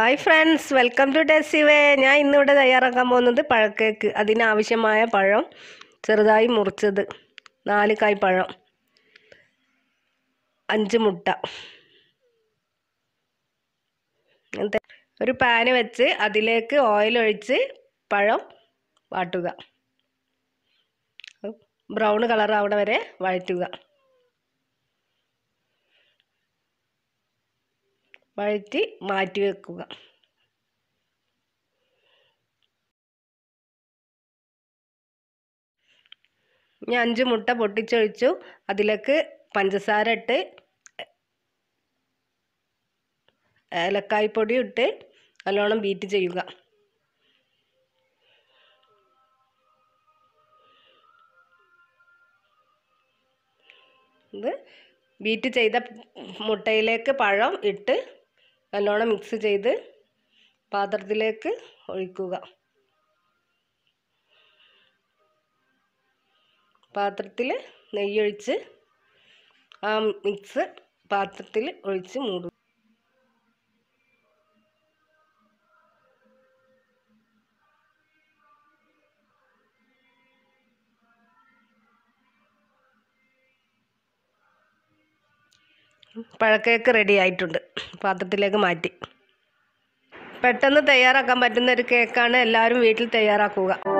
hi friends welcome to ടെസ്സിവേ ഞാൻ ഇന്നിവിടെ തയ്യാറാക്കാൻ പോകുന്നത് പഴക്കേക്ക് അതിനാവശ്യമായ പഴം ചെറുതായി മുറിച്ചത് നാല് കായ് പഴം അഞ്ച് മുട്ട അങ്ങനത്തെ ഒരു പാന് വെച്ച് അതിലേക്ക് ഓയിൽ ഒഴിച്ച് പഴം വാട്ടുക ബ്രൗൺ കളർ ആവണ വരെ വഴറ്റുക വഴറ്റി മാറ്റി വെക്കുക ഞാൻ അഞ്ച് മുട്ട പൊട്ടിച്ചൊഴിച്ചു അതിലേക്ക് പഞ്ചസാര ഇട്ട് ഏലക്കായ്പൊടി ഇട്ട് നല്ലോണം ബീറ്റ് ചെയ്യുക ഇത് ബീറ്റ് ചെയ്ത മുട്ടയിലേക്ക് പഴം ഇട്ട് നല്ലോണം മിക്സ് ചെയ്ത് പാത്രത്തിലേക്ക് ഒഴിക്കുക പാത്രത്തിൽ നെയ്യൊഴിച്ച് ആ മിക്സ് പാത്രത്തിൽ ഒഴിച്ച് മൂടുക പഴക്കേക്ക് റെഡി ആയിട്ടുണ്ട് പാത്രത്തിലേക്ക് മാറ്റി പെട്ടെന്ന് തയ്യാറാക്കാൻ പറ്റുന്ന ഒരു കേക്കാണ് എല്ലാവരും വീട്ടിൽ തയ്യാറാക്കുക